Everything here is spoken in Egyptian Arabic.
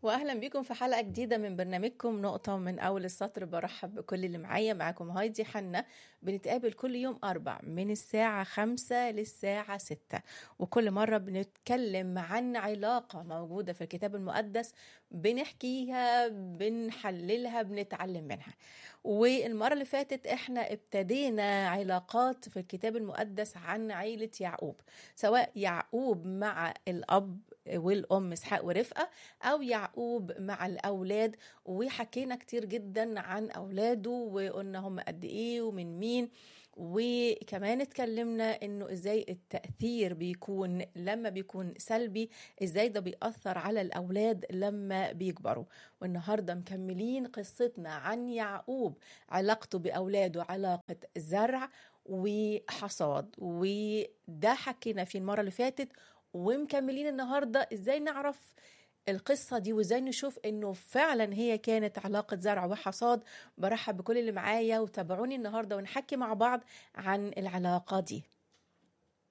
واهلا بيكم في حلقه جديده من برنامجكم نقطه من اول السطر برحب بكل اللي معايا معاكم هايدي حنا بنتقابل كل يوم اربع من الساعه خمسة للساعه ستة وكل مره بنتكلم عن علاقه موجوده في الكتاب المقدس بنحكيها بنحللها بنتعلم منها والمره اللي فاتت احنا ابتدينا علاقات في الكتاب المقدس عن عيله يعقوب سواء يعقوب مع الاب والام اسحاق ورفقه او يعقوب مع الاولاد وحكينا كتير جدا عن اولاده وقلنا هم قد ايه ومن مين وكمان اتكلمنا انه ازاي التاثير بيكون لما بيكون سلبي ازاي ده بيأثر على الاولاد لما بيكبروا والنهارده مكملين قصتنا عن يعقوب علاقته باولاده علاقه زرع وحصاد وده حكينا فيه المره اللي فاتت ومكملين النهارده ازاي نعرف القصة دي وازاي نشوف انه فعلا هي كانت علاقة زرع وحصاد برحب بكل اللي معايا وتابعوني النهاردة ونحكي مع بعض عن العلاقة دي